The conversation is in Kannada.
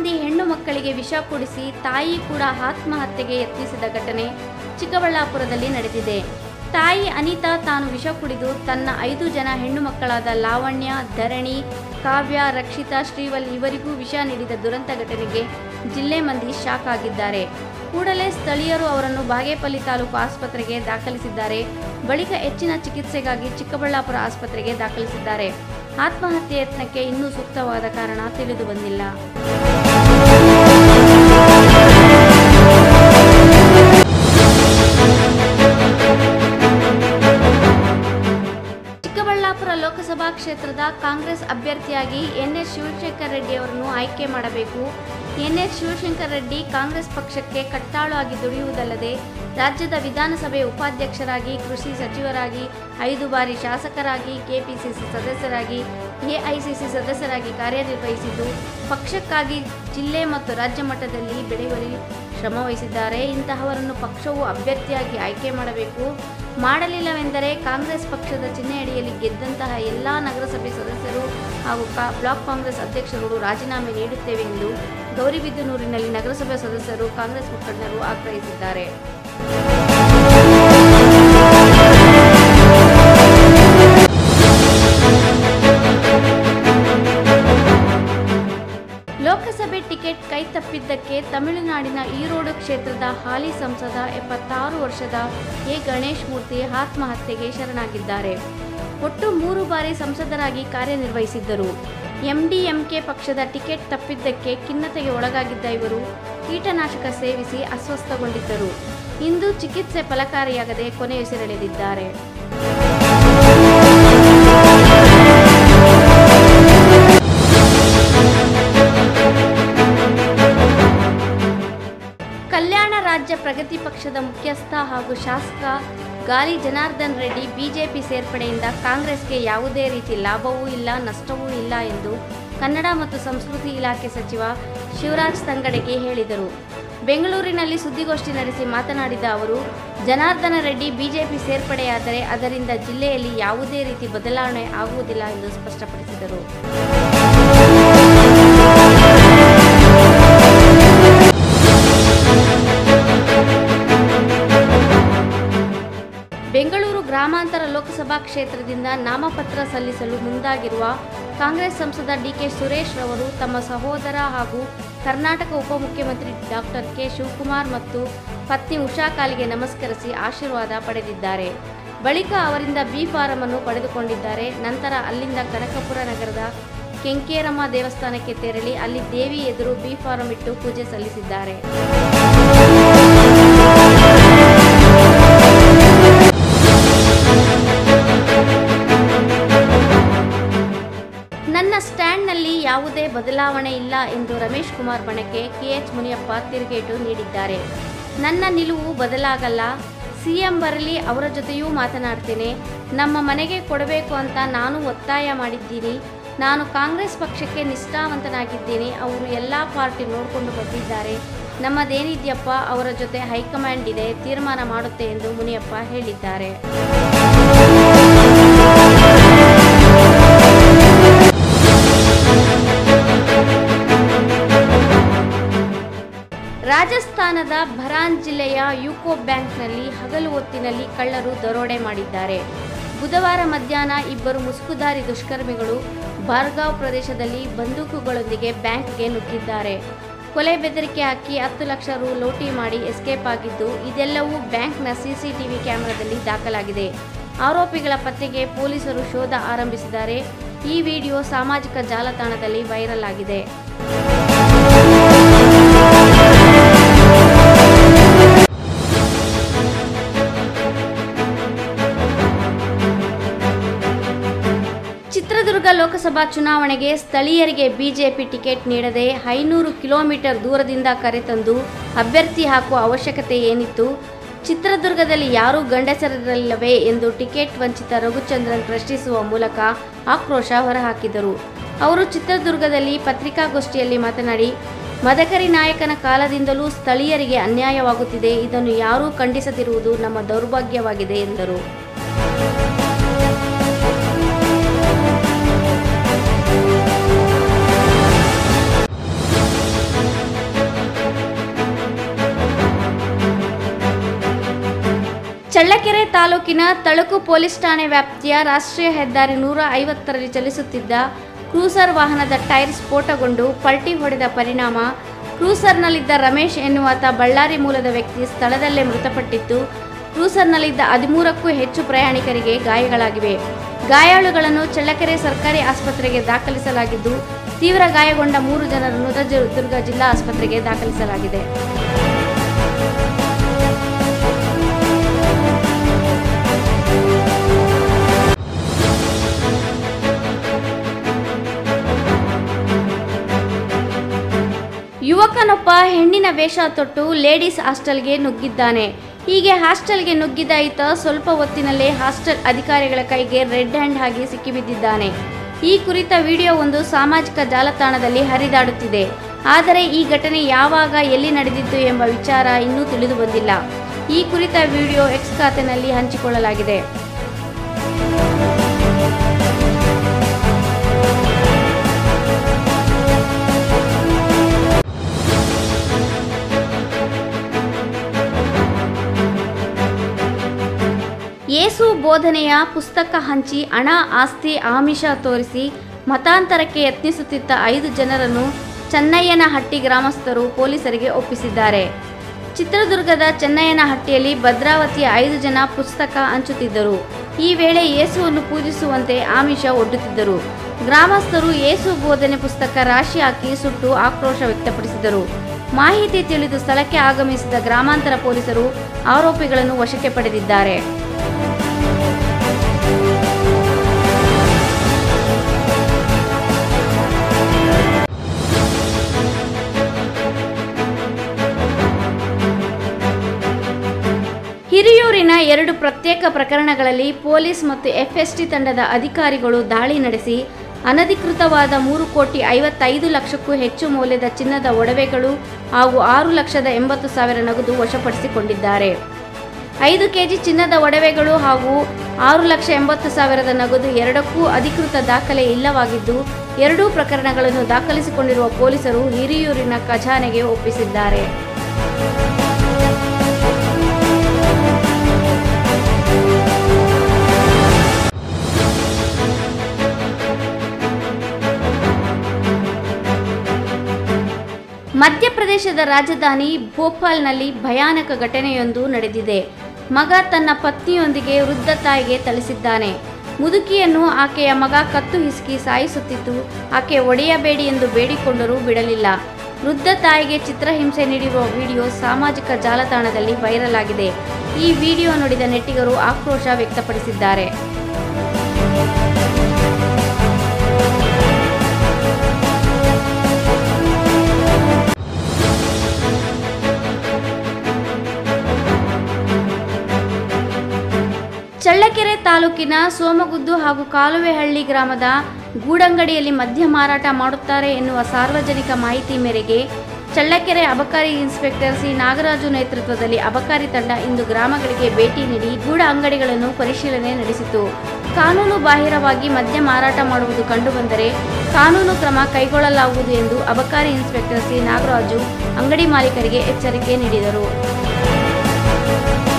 ಮಂದಿ ಹೆಣ್ಣು ಮಕ್ಕಳಿಗೆ ವಿಷ ಕುಡಿಸಿ ತಾಯಿ ಕೂಡ ಆತ್ಮಹತ್ಯೆಗೆ ಯತ್ನಿಸಿದ ಘಟನೆ ಚಿಕ್ಕಬಳ್ಳಾಪುರದಲ್ಲಿ ನಡೆದಿದೆ ತಾಯಿ ಅನಿತಾ ತಾನು ವಿಷ ಕುಡಿದು ತನ್ನ ಐದು ಜನ ಹೆಣ್ಣು ಮಕ್ಕಳಾದ ಲಾವಣ್ಯ ಧರಣಿ ಕಾವ್ಯ ರಕ್ಷಿತಾ ಶ್ರೀವಲ್ ಇವರಿಗೂ ವಿಷ ನೀಡಿದ ದುರಂತ ಘಟನೆಗೆ ಜಿಲ್ಲೆ ಮಂದಿ ಶಾಕ್ ಆಗಿದ್ದಾರೆ ಕೂಡಲೇ ಸ್ಥಳೀಯರು ಅವರನ್ನು ಬಾಗೇಪಲ್ಲಿ ತಾಲೂಕು ಆಸ್ಪತ್ರೆಗೆ ದಾಖಲಿಸಿದ್ದಾರೆ ಬಳಿಕ ಹೆಚ್ಚಿನ ಚಿಕಿತ್ಸೆಗಾಗಿ ಚಿಕ್ಕಬಳ್ಳಾಪುರ ಆಸ್ಪತ್ರೆಗೆ ದಾಖಲಿಸಿದ್ದಾರೆ ಆತ್ಮಹತ್ಯೆ ಯತ್ನಕ್ಕೆ ಇನ್ನೂ ಸೂಕ್ತವಾದ ಕಾರಣ ತಿಳಿದು ಬಂದಿಲ್ಲ ಚಿಕ್ಕಬಳ್ಳಾಪುರ ಲೋಕಸಭಾ ಕ್ಷೇತ್ರದ ಕಾಂಗ್ರೆಸ್ ಅಭ್ಯರ್ಥಿಯಾಗಿ ಎನ್ಎಸ್ ಶಿವಶಂಕರ್ ರೆಡ್ಡಿ ಅವರನ್ನು ಆಯ್ಕೆ ಮಾಡಬೇಕು ಎನ್ಎಸ್ ಶಿವಶಂಕರ್ ರೆಡ್ಡಿ ಕಾಂಗ್ರೆಸ್ ಪಕ್ಷಕ್ಕೆ ಕಟ್ಟಾಳು ಆಗಿ ದುಡಿಯುವುದಲ್ಲದೆ ರಾಜ್ಯದ ವಿಧಾನಸಭೆ ಉಪಾಧ್ಯಕ್ಷರಾಗಿ ಕೃಷಿ ಸಚಿವರಾಗಿ ಐದು ಬಾರಿ ಶಾಸಕರಾಗಿ ಕೆಪಿಸಿಸಿ ಸದಸ್ಯರಾಗಿ ಎಐಸಿಸಿ ಸದಸ್ಯರಾಗಿ ಕಾರ್ಯನಿರ್ವಹಿಸಿದ್ದು ಪಕ್ಷಕ್ಕಾಗಿ ಜಿಲ್ಲೆ ಮತ್ತು ರಾಜ್ಯ ಮಟ್ಟದಲ್ಲಿ ಬೆಳೆಯುವಲ್ಲಿ ಶ್ರಮವಹಿಸಿದ್ದಾರೆ ಇಂತಹವರನ್ನು ಪಕ್ಷವು ಅಭ್ಯರ್ಥಿಯಾಗಿ ಆಯ್ಕೆ ಮಾಡಬೇಕು ಮಾಡಲಿಲ್ಲವೆಂದರೆ ಕಾಂಗ್ರೆಸ್ ಪಕ್ಷದ ಚಿಹ್ನೆಯಡಿಯಲ್ಲಿ ಗೆದ್ದಂತಹ ಎಲ್ಲ ನಗರಸಭೆ ಸದಸ್ಯರು ಹಾಗೂ ಕಾ ಬ್ಲಾಕ್ ಕಾಂಗ್ರೆಸ್ ಅಧ್ಯಕ್ಷರುಗಳು ರಾಜೀನಾಮೆ ನೀಡುತ್ತೇವೆ ಎಂದು ಗೌರಿಬಿದನೂರಿನಲ್ಲಿ ನಗರಸಭೆ ಸದಸ್ಯರು ಕಾಂಗ್ರೆಸ್ ಮುಖಂಡರು ಆಗ್ರಹಿಸಿದ್ದಾರೆ ಲೋಕಸಭೆ ಟಿಕೆಟ್ ಕೈತಪ್ಪಿದ್ದಕ್ಕೆ ತಮಿಳುನಾಡಿನ ಈರೋಡು ಕ್ಷೇತ್ರದ ಹಾಲಿ ಸಂಸದ ಎಪ್ಪತ್ತಾರು ವರ್ಷದ ಎ ಗಣೇಶ್ ಮೂರ್ತಿ ಆತ್ಮಹತ್ಯೆಗೆ ಶರಣಾಗಿದ್ದಾರೆ ಒಟ್ಟು ಮೂರು ಬಾರಿ ಸಂಸದರಾಗಿ ಕಾರ್ಯನಿರ್ವಹಿಸಿದ್ದರು ಎಂಡಿಎಂಕೆ ಪಕ್ಷದ ಟಿಕೆಟ್ ತಪ್ಪಿದ್ದಕ್ಕೆ ಖಿನ್ನತೆಗೆ ಒಳಗಾಗಿದ್ದ ಇವರು ಕೀಟನಾಶಕ ಸೇವಿಸಿ ಅಸ್ವಸ್ಥಗೊಂಡಿದ್ದರು ಇಂದು ಚಿಕಿತ್ಸೆ ಫಲಕಾರಿಯಾಗದೆ ಕೊನೆಯುಸಿರೆಳೆದಿದ್ದಾರೆ ಕಲ್ಯಾಣ ರಾಜ್ಯ ಪ್ರಗತಿ ಪಕ್ಷದ ಮುಖ್ಯಸ್ಥ ಹಾಗೂ ಶಾಸಕ ಗಾಲಿ ಜನಾರ್ದನ್ ರೆಡ್ಡಿ ಬಿಜೆಪಿ ಸೇರ್ಪಡೆಯಿಂದ ಕಾಂಗ್ರೆಸ್ಗೆ ಯಾವುದೇ ರೀತಿ ಲಾಭವೂ ಇಲ್ಲ ನಷ್ಟವೂ ಇಲ್ಲ ಎಂದು ಕನ್ನಡ ಮತ್ತು ಸಂಸ್ಕೃತಿ ಇಲಾಖೆ ಸಚಿವ ಶಿವರಾಜ್ ತಂಗಡಗಿ ಹೇಳಿದರು ಬೆಂಗಳೂರಿನಲ್ಲಿ ಸುದ್ದಿಗೋಷ್ಠಿ ನಡೆಸಿ ಮಾತನಾಡಿದ ಅವರು ಜನಾರ್ದನ ರೆಡ್ಡಿ ಬಿಜೆಪಿ ಸೇರ್ಪಡೆಯಾದರೆ ಅದರಿಂದ ಜಿಲ್ಲೆಯಲ್ಲಿ ಯಾವುದೇ ರೀತಿ ಬದಲಾವಣೆ ಆಗುವುದಿಲ್ಲ ಎಂದು ಸ್ಪಷ್ಟಪಡಿಸಿದರು ಬೆಂಗಳೂರು ಗ್ರಾಮಾಂತರ ಲೋಕಸಭಾ ಕ್ಷೇತ್ರದಿಂದ ನಾಮಪತ್ರ ಸಲ್ಲಿಸಲು ಮುಂದಾಗಿರುವ ಕಾಂಗ್ರೆಸ್ ಸಂಸದ ಡಿಕೆ ಸುರೇಶ್ ರವರು ತಮ್ಮ ಸಹೋದರ ಹಾಗೂ ಕರ್ನಾಟಕ ಉಪಮುಖ್ಯಮಂತ್ರಿ ಡಾಕ್ಟರ್ ಕೆ ಶಿವಕುಮಾರ್ ಮತ್ತು ಪತ್ನಿ ಉಷಾ ಕಾಲಿಗೆ ನಮಸ್ಕರಿಸಿ ಆಶೀರ್ವಾದ ಪಡೆದಿದ್ದಾರೆ ಬಳಿಕ ಅವರಿಂದ ಬಿ ಫಾರಂ ಅನ್ನು ಪಡೆದುಕೊಂಡಿದ್ದಾರೆ ನಂತರ ಅಲ್ಲಿಂದ ಕನಕಪುರ ನಗರದ ಕೆಂಕೇರಮ್ಮ ದೇವಸ್ಥಾನಕ್ಕೆ ತೆರಳಿ ಅಲ್ಲಿ ದೇವಿ ಎದುರು ಬಿ ಫಾರಂ ಇಟ್ಟು ಪೂಜೆ ಸಲ್ಲಿಸಿದ್ದಾರೆ ನನ್ನ ಸ್ಟ್ಯಾಂಡ್ನಲ್ಲಿ ಯಾವುದೇ ಬದಲಾವಣೆ ಇಲ್ಲ ಎಂದು ರಮೇಶ್ ಕುಮಾರ್ ಬಣಕ್ಕೆ ಕೆಎಚ್ ಮುನಿಯಪ್ಪ ತಿರುಗೇಟು ನೀಡಿದ್ದಾರೆ ನನ್ನ ನಿಲುವು ಬದಲಾಗಲ್ಲ ಸಿಎಂ ಬರಲಿ ಅವರ ಜೊತೆಯೂ ಮಾತನಾಡ್ತೇನೆ ನಮ್ಮ ಮನೆಗೆ ಕೊಡಬೇಕು ಅಂತ ನಾನು ಒತ್ತಾಯ ಮಾಡಿದ್ದೀನಿ ನಾನು ಕಾಂಗ್ರೆಸ್ ಪಕ್ಷಕ್ಕೆ ನಿಷ್ಠಾವಂತನಾಗಿದ್ದೀನಿ ಅವರು ಎಲ್ಲ ಪಾರ್ಟಿ ನೋಡಿಕೊಂಡು ಬಂದಿದ್ದಾರೆ ನಮ್ಮದೇನಿದ್ಯಪ್ಪ ಅವರ ಜೊತೆ ಹೈಕಮಾಂಡ್ ಇದೆ ತೀರ್ಮಾನ ಮಾಡುತ್ತೆ ಎಂದು ಮುನಿಯಪ್ಪ ಹೇಳಿದ್ದಾರೆ ರಾಜಸ್ಥಾನದ ಭರಾನ್ ಜಿಲ್ಲೆಯ ಯುಕೋ ಬ್ಯಾಂಕ್ನಲ್ಲಿ ಹಗಲು ಹೊತ್ತಿನಲ್ಲಿ ಕಳ್ಳರು ದರೋಡೆ ಮಾಡಿದ್ದಾರೆ ಬುಧವಾರ ಮಧ್ಯಾಹ್ನ ಇಬ್ಬರು ಮುಸುಕುಧಾರಿ ದುಷ್ಕರ್ಮಿಗಳು ಬಾರ್ಗಾಂವ್ ಪ್ರದೇಶದಲ್ಲಿ ಬಂದೂಕುಗಳೊಂದಿಗೆ ಬ್ಯಾಂಕ್ಗೆ ನುಗ್ಗಿದ್ದಾರೆ ಕೊಲೆ ಬೆದರಿಕೆ ಹಾಕಿ ಹತ್ತು ಲಕ್ಷ ರು ಲೂಟಿ ಮಾಡಿ ಎಸ್ಕೇಪ್ ಆಗಿದ್ದು ಇದೆಲ್ಲವೂ ಬ್ಯಾಂಕ್ನ ಸಿಸಿಟಿವಿ ಕ್ಯಾಮೆರಾದಲ್ಲಿ ದಾಖಲಾಗಿದೆ ಆರೋಪಿಗಳ ಪತ್ತೆಗೆ ಪೊಲೀಸರು ಶೋಧ ಆರಂಭಿಸಿದ್ದಾರೆ ಈ ವಿಡಿಯೋ ಸಾಮಾಜಿಕ ಜಾಲತಾಣದಲ್ಲಿ ವೈರಲ್ ಆಗಿದೆ ಚಿತ್ರದುರ್ಗ ಲೋಕಸಭಾ ಚುನಾವಣೆಗೆ ಸ್ಥಳೀಯರಿಗೆ ಬಿಜೆಪಿ ಟಿಕೆಟ್ ನೀಡದೆ ಐನೂರು ಕಿಲೋಮೀಟರ್ ದೂರದಿಂದ ಕರೆತಂದು ಅಭ್ಯರ್ಥಿ ಹಾಕುವ ಅವಶ್ಯಕತೆ ಏನಿತ್ತು ಚಿತ್ರದುರ್ಗದಲ್ಲಿ ಯಾರೂ ಗಂಡಸರಿರಲಿಲ್ಲವೇ ಎಂದು ಟಿಕೆಟ್ ವಂಚಿತ ರಘುಚಂದ್ರನ್ ಪ್ರಶ್ನಿಸುವ ಮೂಲಕ ಆಕ್ರೋಶ ಹೊರಹಾಕಿದರು ಅವರು ಚಿತ್ರದುರ್ಗದಲ್ಲಿ ಪತ್ರಿಕಾಗೋಷ್ಠಿಯಲ್ಲಿ ಮಾತನಾಡಿ ಮದಕರಿ ನಾಯಕನ ಕಾಲದಿಂದಲೂ ಸ್ಥಳೀಯರಿಗೆ ಅನ್ಯಾಯವಾಗುತ್ತಿದೆ ಇದನ್ನು ಯಾರೂ ಖಂಡಿಸದಿರುವುದು ನಮ್ಮ ದೌರ್ಭಾಗ್ಯವಾಗಿದೆ ಎಂದರು ಚಳ್ಳಕೆರೆ ತಾಲೂಕಿನ ತಳುಕು ಪೊಲೀಸ್ ಠಾಣೆ ವ್ಯಾಪ್ತಿಯ ರಾಷ್ಟ್ರೀಯ ಹೆದ್ದಾರಿ ನೂರ ಐವತ್ತರಲ್ಲಿ ಚಲಿಸುತ್ತಿದ್ದ ಕ್ರೂಸರ್ ವಾಹನದ ಟೈರ್ ಸ್ಫೋಟಗೊಂಡು ಪಲ್ಟಿ ಹೊಡೆದ ಪರಿಣಾಮ ಕ್ರೂಸರ್ನಲ್ಲಿದ್ದ ರಮೇಶ್ ಎನ್ನುವಾತ ಬಳ್ಳಾರಿ ಮೂಲದ ವ್ಯಕ್ತಿ ಸ್ಥಳದಲ್ಲೇ ಮೃತಪಟ್ಟಿದ್ದು ಕ್ರೂಸರ್ನಲ್ಲಿದ್ದ ಹದಿಮೂರಕ್ಕೂ ಹೆಚ್ಚು ಪ್ರಯಾಣಿಕರಿಗೆ ಗಾಯಗಳಾಗಿವೆ ಗಾಯಾಳುಗಳನ್ನು ಚಳ್ಳಕೆರೆ ಸರ್ಕಾರಿ ಆಸ್ಪತ್ರೆಗೆ ದಾಖಲಿಸಲಾಗಿದ್ದು ತೀವ್ರ ಗಾಯಗೊಂಡ ಮೂರು ಜನರನ್ನು ಚಿತ್ರದುರ್ಗ ಜಿಲ್ಲಾ ಆಸ್ಪತ್ರೆಗೆ ದಾಖಲಿಸಲಾಗಿದೆ ಯುವಕನೊಬ್ಬ ಹೆಣ್ಣಿನ ವೇಷ ತೊಟ್ಟು ಲೇಡೀಸ್ ಹಾಸ್ಟೆಲ್ಗೆ ನುಗ್ಗಿದ್ದಾನೆ ಹೀಗೆ ಹಾಸ್ಟೆಲ್ಗೆ ನುಗ್ಗಿದ ಈತ ಸ್ವಲ್ಪ ಹೊತ್ತಿನಲ್ಲೇ ಹಾಸ್ಟೆಲ್ ಅಧಿಕಾರಿಗಳ ಕೈಗೆ ರೆಡ್ ಹ್ಯಾಂಡ್ ಆಗಿ ಸಿಕ್ಕಿಬಿದ್ದಿದ್ದಾನೆ ಈ ಕುರಿತ ವಿಡಿಯೋ ಒಂದು ಸಾಮಾಜಿಕ ಜಾಲತಾಣದಲ್ಲಿ ಹರಿದಾಡುತ್ತಿದೆ ಆದರೆ ಈ ಘಟನೆ ಯಾವಾಗ ಎಲ್ಲಿ ನಡೆದಿತ್ತು ಎಂಬ ವಿಚಾರ ಇನ್ನೂ ತಿಳಿದು ಬಂದಿಲ್ಲ ಈ ಕುರಿತ ವಿಡಿಯೋ ಎಕ್ಸ್ ಖಾತೆನಲ್ಲಿ ಹಂಚಿಕೊಳ್ಳಲಾಗಿದೆ ಯೇಸು ಬೋಧನೆಯ ಪುಸ್ತಕ ಹಂಚಿ ಹಣ ಆಸ್ತಿ ಆಮಿಷ ತೋರಿಸಿ ಮತಾಂತರಕ್ಕೆ ಯತ್ನಿಸುತ್ತಿದ್ದ ಐದು ಜನರನ್ನು ಚೆನ್ನಯ್ಯನಹಟ್ಟಿ ಗ್ರಾಮಸ್ಥರು ಪೊಲೀಸರಿಗೆ ಒಪ್ಪಿಸಿದ್ದಾರೆ ಚಿತ್ರದುರ್ಗದ ಚೆನ್ನಯ್ಯನಹಟ್ಟಿಯಲ್ಲಿ ಭದ್ರಾವತಿಯ ಐದು ಜನ ಪುಸ್ತಕ ಹಂಚುತ್ತಿದ್ದರು ಈ ವೇಳೆ ಯೇಸುವನ್ನು ಪೂಜಿಸುವಂತೆ ಆಮಿಷ ಒಡ್ಡುತ್ತಿದ್ದರು ಗ್ರಾಮಸ್ಥರು ಯೇಸು ಬೋಧನೆ ಪುಸ್ತಕ ರಾಶಿ ಹಾಕಿ ಸುಟ್ಟು ಆಕ್ರೋಶ ವ್ಯಕ್ತಪಡಿಸಿದರು ಮಾಹಿತಿ ತಿಳಿದು ಸ್ಥಳಕ್ಕೆ ಆಗಮಿಸಿದ ಗ್ರಾಮಾಂತರ ಪೊಲೀಸರು ಆರೋಪಿಗಳನ್ನು ವಶಕ್ಕೆ ಪಡೆದಿದ್ದಾರೆ ಹಿರಿಯೂರಿನ ಎರಡು ಪ್ರತ್ಯೇಕ ಪ್ರಕರಣಗಳಲ್ಲಿ ಪೊಲೀಸ್ ಮತ್ತು ಎಫ್ಎಸ್ಟಿ ತಂಡದ ಅಧಿಕಾರಿಗಳು ದಾಳಿ ನಡೆಸಿ ಅನಧಿಕೃತವಾದ ಮೂರು ಕೋಟಿ ಐವತ್ತೈದು ಲಕ್ಷಕ್ಕೂ ಹೆಚ್ಚು ಮೌಲ್ಯದ ಚಿನ್ನದ ಒಡವೆಗಳು ಹಾಗೂ ಆರು ಲಕ್ಷದ ಎಂಬತ್ತು ಸಾವಿರ ನಗದು ವಶಪಡಿಸಿಕೊಂಡಿದ್ದಾರೆ ಐದು ಕೆಜಿ ಚಿನ್ನದ ಒಡವೆಗಳು ಹಾಗೂ ಆರು ಲಕ್ಷ ಎಂಬತ್ತು ಸಾವಿರದ ನಗದು ಎರಡಕ್ಕೂ ಅಧಿಕೃತ ದಾಖಲೆ ಇಲ್ಲವಾಗಿದ್ದು ಎರಡೂ ಪ್ರಕರಣಗಳನ್ನು ದಾಖಲಿಸಿಕೊಂಡಿರುವ ಪೊಲೀಸರು ಹಿರಿಯೂರಿನ ಖಜಾನೆಗೆ ಒಪ್ಪಿಸಿದ್ದಾರೆ ಮಧ್ಯಪ್ರದೇಶದ ರಾಜಧಾನಿ ಭೋಪಾಲ್ನಲ್ಲಿ ಭಯಾನಕ ಘಟನೆಯೊಂದು ನಡೆದಿದೆ ಮಗ ತನ್ನ ಪತ್ನಿಯೊಂದಿಗೆ ವೃದ್ಧ ತಾಯಿಗೆ ಥಳಿಸಿದ್ದಾನೆ ಮುದುಕಿಯನ್ನು ಆಕೆಯ ಮಗ ಕತ್ತು ಹಿಸುಕಿ ಸಾಯಿಸುತ್ತಿದ್ದು ಆಕೆ ಒಡೆಯಬೇಡಿ ಎಂದು ಬೇಡಿಕೊಂಡರೂ ಬಿಡಲಿಲ್ಲ ವೃದ್ಧ ತಾಯಿಗೆ ಚಿತ್ರಹಿಂಸೆ ನೀಡಿರುವ ವಿಡಿಯೋ ಸಾಮಾಜಿಕ ಜಾಲತಾಣದಲ್ಲಿ ವೈರಲ್ ಆಗಿದೆ ಈ ವಿಡಿಯೋ ನೋಡಿದ ನೆಟ್ಟಿಗರು ಆಕ್ರೋಶ ವ್ಯಕ್ತಪಡಿಸಿದ್ದಾರೆ ಚಳ್ಳಕೆರೆ ತಾಲೂಕಿನ ಸೋಮಗುದ್ದು ಹಾಗೂ ಕಾಲುವೆಹಳ್ಳಿ ಗ್ರಾಮದ ಗೂಡಂಗಡಿಯಲ್ಲಿ ಮದ್ಯ ಮಾರಾಟ ಮಾಡುತ್ತಾರೆ ಎನ್ನುವ ಸಾರ್ವಜನಿಕ ಮಾಹಿತಿ ಮೇರೆಗೆ ಚಳ್ಳಕೆರೆ ಅಬಕಾರಿ ಇನ್ಸ್ಪೆಕ್ಟರ್ ಸಿ ನಾಗರಾಜು ನೇತೃತ್ವದಲ್ಲಿ ಅಬಕಾರಿ ತಂಡ ಇಂದು ಗ್ರಾಮಗಳಿಗೆ ಭೇಟಿ ನೀಡಿ ಗೂಡ ಅಂಗಡಿಗಳನ್ನು ಪರಿಶೀಲನೆ ನಡೆಸಿತು ಕಾನೂನು ಬಾಹಿರವಾಗಿ ಮದ್ಯ ಮಾರಾಟ ಮಾಡುವುದು ಕಂಡುಬಂದರೆ ಕಾನೂನು ಕ್ರಮ ಕೈಗೊಳ್ಳಲಾಗುವುದು ಎಂದು ಅಬಕಾರಿ ಇನ್ಸ್ಪೆಕ್ಟರ್ ಸಿ ನಾಗರಾಜು ಅಂಗಡಿ ಮಾಲೀಕರಿಗೆ ಎಚ್ಚರಿಕೆ ನೀಡಿದರು